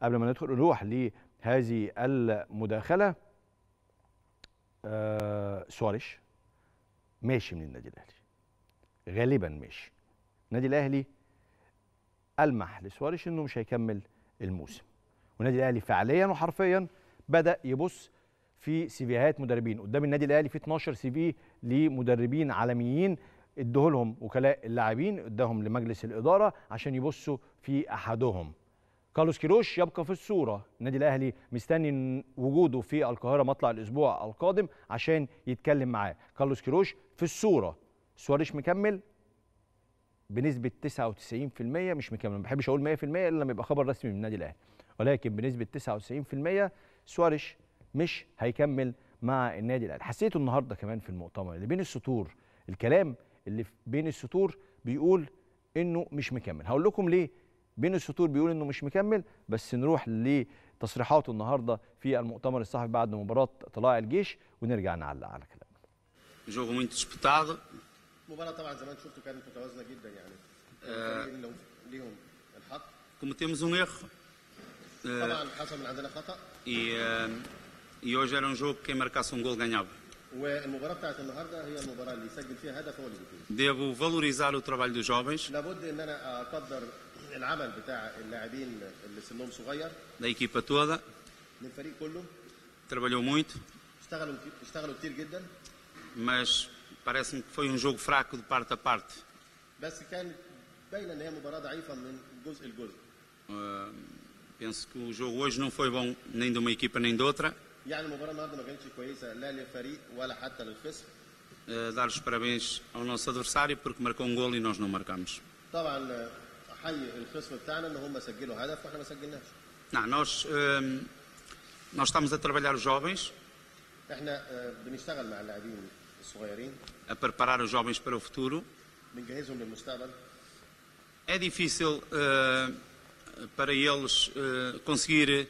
قبل ما ندخل نروح لهذه المداخله آه سواريش ماشي من النادي الاهلي غالبا ماشي النادي الاهلي المح لسواريش انه مش هيكمل الموسم والنادي الاهلي فعليا وحرفيا بدا يبص في سيفيهات مدربين قدام النادي الاهلي في 12 سي في لمدربين عالميين ادوه لهم وكلاء اللاعبين اداهم لمجلس الاداره عشان يبصوا في احدهم كارلوس كيروش يبقى في الصوره النادي الاهلي مستني وجوده في القاهره مطلع الاسبوع القادم عشان يتكلم معاه كارلوس كيروش في الصوره سواريش مكمل بنسبه 99% مش مكمل ما بحبش اقول 100% الا لما يبقى خبر رسمي من النادي الاهلي ولكن بنسبه 99% سواريش مش هيكمل مع النادي الاهلي حسيته النهارده كمان في المؤتمر اللي بين السطور الكلام اللي بين السطور بيقول انه مش مكمل هقول لكم ليه بين السطور بيقول انه مش مكمل بس نروح لتصريحاته النهارده في المؤتمر الصحفي بعد مباراه طلائع الجيش ونرجع نعلق على كلامه jogo muito disputado المباراة طبعا زي ما انتم شفتوا كانت متوازنة جدا يعني الفريقين لهم- ليهم الحق cometemos um erro eh, طبعا حصل من عندنا خطأ e, eh, e hoje era um jogo que quem marcasse um gol ganhava. والمباراة بتاعت النهارده هي المباراة اللي يسجل فيها هدف هو اللي بيفوز Devo valorizar o trabalho dos jovens, لابد ان انا اقدر العمل بتاع اللاعبين اللي سنهم صغير da equipa toda, من الفريق كله trabalhou muito, اشتغلوا اشتغلوا كتير جدا mas parece-me que foi um jogo fraco de parte a parte. بس كانت باينه ان هي مباراة ضعيفة من جزء لجزء Eh, penso que o jogo hoje não foi bom nem de uma equipa nem de outra. يعني المباراة النهارده ما كانتش كويسة لا للفريق ولا حتى للخصم Eh, dar os parabéns ao nosso adversário porque marcou um gol e nós não marcamos. طبعا احيي الخصم بتاعنا ان هم سجلوا هدف واحنا ما سجلناش Não, nós, eh, nós estamos a trabalhar os jovens, احنا آه، بنشتغل مع اللاعبين الصغيرين a preparar os jovens para o futuro. بنجهزهم للمستقبل É difícil eh, para eles eh, conseguir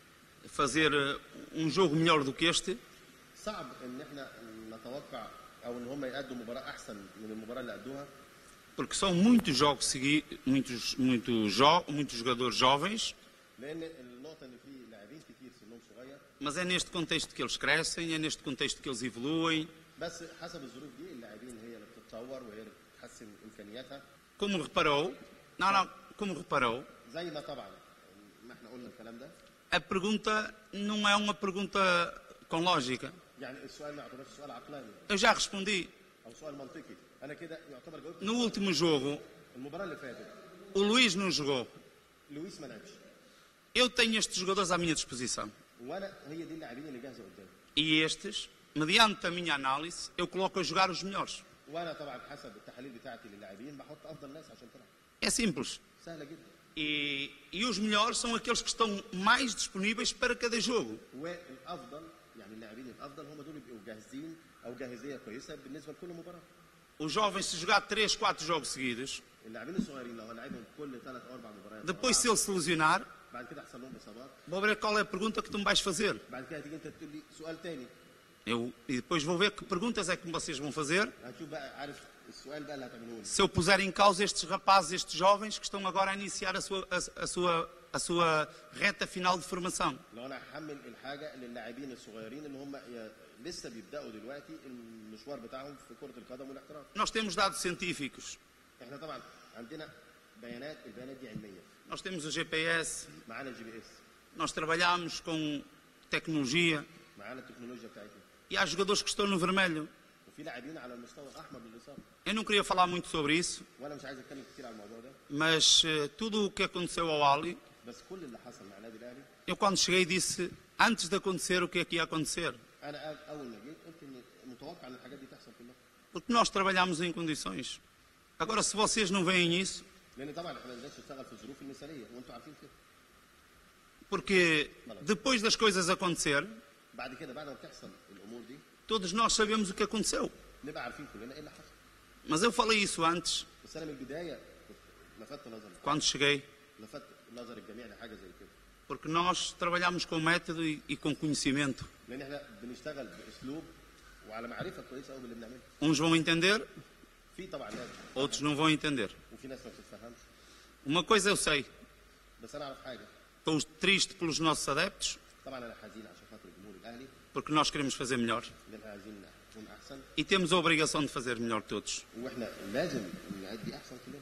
fazer eh, um jogo melhor do que este, صعب ان احنا نتوقع او ان هم يأدوا مباراة احسن من المباراة اللي ادوها porque são muitos jogos segui muitos, muitos, jo muitos jogadores jovens, لان النقطة ان في لاعبين كتير سنهم صغير mas é neste contexto que eles crescem, é neste contexto que eles evoluem. بس حسب الظروف دي اللاعبين هي اللي بتتطور وهي اللي بتحسن امكانياتها Como reparou, não, não, como reparou, زي ما طبعا ما احنا قلنا الكلام ده a pergunta não é uma pergunta com lógica. يعني السؤال ما يعتبرش سؤال عقلاني Eu já respondi. او سؤال منطقي انا كده يعتبر جاوبت No último jogo, المباراة اللي فاتت o Luís não jogou. لويس ما لعبش Eu tenho estes jogadores à minha disposição. وانا هي دي اللاعبين اللي جاهزة قدامي E estes, mediante a minha análise, eu coloco a jogar os melhores. وانا طبعا حسب التحاليل بتاعتي للاعبين بحط افضل ناس عشان تلعب É simples. سهلة جدا E, e os melhores são aqueles que estão mais disponíveis para cada jogo. والافضل يعني اللاعبين الافضل هم دول يبقوا جاهزين او جاهزيه كويسه بالنسبه لكل مباراه Os jovens, se jogar 3, 4 jogos seguidos, اللاعبين الصغيرين لو هنلعبهم كل ثلاث او اربع مباريات depois se ele se lesionar, بعد كده يحصل لهم اصابات vou ver qual é a pergunta que tu me vais fazer. بعد كده هتيجي انت تقول لي سؤال تاني Eu, e depois vou ver que perguntas é que vocês vão fazer هتشوف بقى عارف السؤال بقى اللي هتعمله لي se eu puser em causa estes rapazes, estes jovens que estão agora a iniciar a sua, a, a sua, a sua reta final de formação. لو انا هحمل الحاجه للاعبين الصغيرين اللي هم ي- لسه بيبداوا دلوقتي المشوار بتاعهم في كره القدم والاحتراف Nós temos dados científicos, احنا طبعا عندنا بيانات البيانات دي علميه nós temos o GPS, معانا الجي بي اس nós trabalhamos com tecnologia معانا التكنولوجيا بتاعتنا e há jogadores que estão no vermelho. وفي لاعبين على المستوى الاحمر للاصابه Eu não queria falar muito sobre isso, وانا مش عايز اتكلم كتير على الموضوع ده mas eh, tudo o que aconteceu ao Ali, بس كل اللي حصل مع النادي الاهلي eu quando cheguei disse, antes de acontecer, o que é que ia acontecer. انا أ- اول ما جيت قلت ان متوقع ان الحاجات دي تحصل كلها Porque nós trabalhamos em condições. Agora, se vocês não veem isso, لان طبعا احنا ما نقدرش نشتغل في الظروف المثاليه وانتم عارفين كده porque depois das coisas acontecer, بعد كده بعد ما بتحصل الامور دي todos nós sabemos o que aconteceu. نبقى عارفين كلنا ايه اللي حصل Mas eu falei isso antes, بس انا من البدايه كنت لفت نظر quando cheguei, لفت نظر الجميع لحاجه زي كده porque nós trabalhamos com método e, e com conhecimento. لان احنا بنشتغل باسلوب وعلى معرفه كويسه قوي باللي بنعمله Uns vão entender, في طبعا ناس outros não vão entender. وفي ناس ما بتفهمش Uma coisa eu sei, بس انا اعرف حاجه Estou triste pelos nossos adeptos, طبعا انا حزين عشان خاطر الجمهور الاهلي porque nós queremos fazer melhor. ان احنا عايزين نكون احسن E temos a obrigação de fazer melhor todos. واحنا لازم نأدي احسن كلنا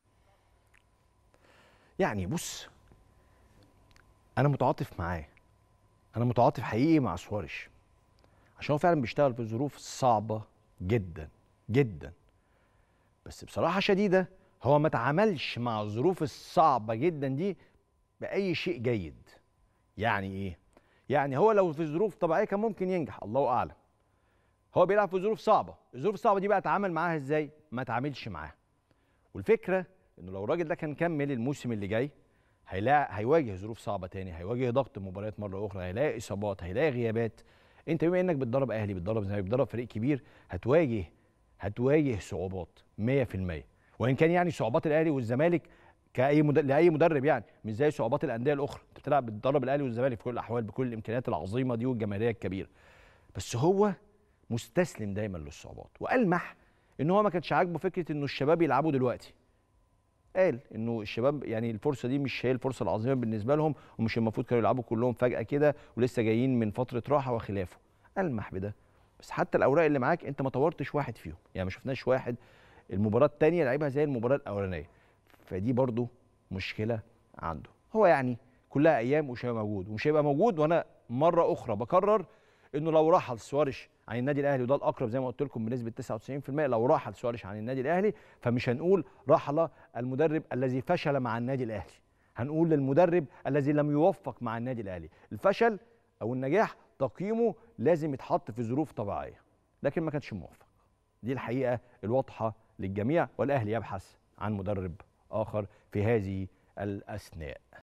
يعني بص انا متعاطف معاه انا متعاطف حقيقي مع سوارش عشان هو فعلا بيشتغل في ظروف صعبه جدا جدا بس بصراحه شديده هو ما تعاملش مع الظروف الصعبه جدا دي باي شيء جيد يعني ايه يعني هو لو في ظروف طبيعيه كان ممكن ينجح الله اعلم هو بيلعب في ظروف صعبه الظروف الصعبه دي بقى اتعامل معاها ازاي ما تعاملش معاها والفكره انه لو الراجل ده كان كمل الموسم اللي جاي هيلاقي هيواجه ظروف صعبه تاني هيواجه ضغط مباريات مره اخرى هيلاقي اصابات هيلاقي غيابات انت بما انك بتدرب اهلي بتدرب زي بتدرب فريق كبير هتواجه هتواجه صعوبات 100% وان كان يعني صعوبات الاهلي والزمالك كاي مد... لاي مدرب يعني مش زي صعوبات الانديه الاخرى انت بتلعب بتدرب الاهلي والزمالك في كل الاحوال بكل الامكانيات العظيمه دي والجماهيريه الكبيره بس هو مستسلم دايما للصعوبات والمح ان هو ما كانش عاجبه فكره انه الشباب يلعبوا دلوقتي قال انه الشباب يعني الفرصه دي مش هي الفرصه العظيمه بالنسبه لهم ومش المفروض كانوا يلعبوا كلهم فجاه كده ولسه جايين من فتره راحه وخلافه المح بده بس حتى الاوراق اللي معاك انت ما طورتش واحد فيهم يعني ما شفناش واحد المباراه الثانيه لعبها زي المباراه الاولانيه فدي برضو مشكله عنده هو يعني كلها ايام ومش هيبقى موجود ومش هيبقى موجود وانا مره اخرى بكرر انه لو رحل سوارش عن النادي الاهلي وده الاقرب زي ما قلت لكم بنسبه 99% لو رحل سوارش عن النادي الاهلي فمش هنقول رحل المدرب الذي فشل مع النادي الاهلي هنقول للمدرب الذي لم يوفق مع النادي الاهلي الفشل او النجاح تقييمه لازم يتحط في ظروف طبيعيه لكن ما كانش موفق دي الحقيقه الواضحه للجميع والاهلي يبحث عن مدرب اخر في هذه الاثناء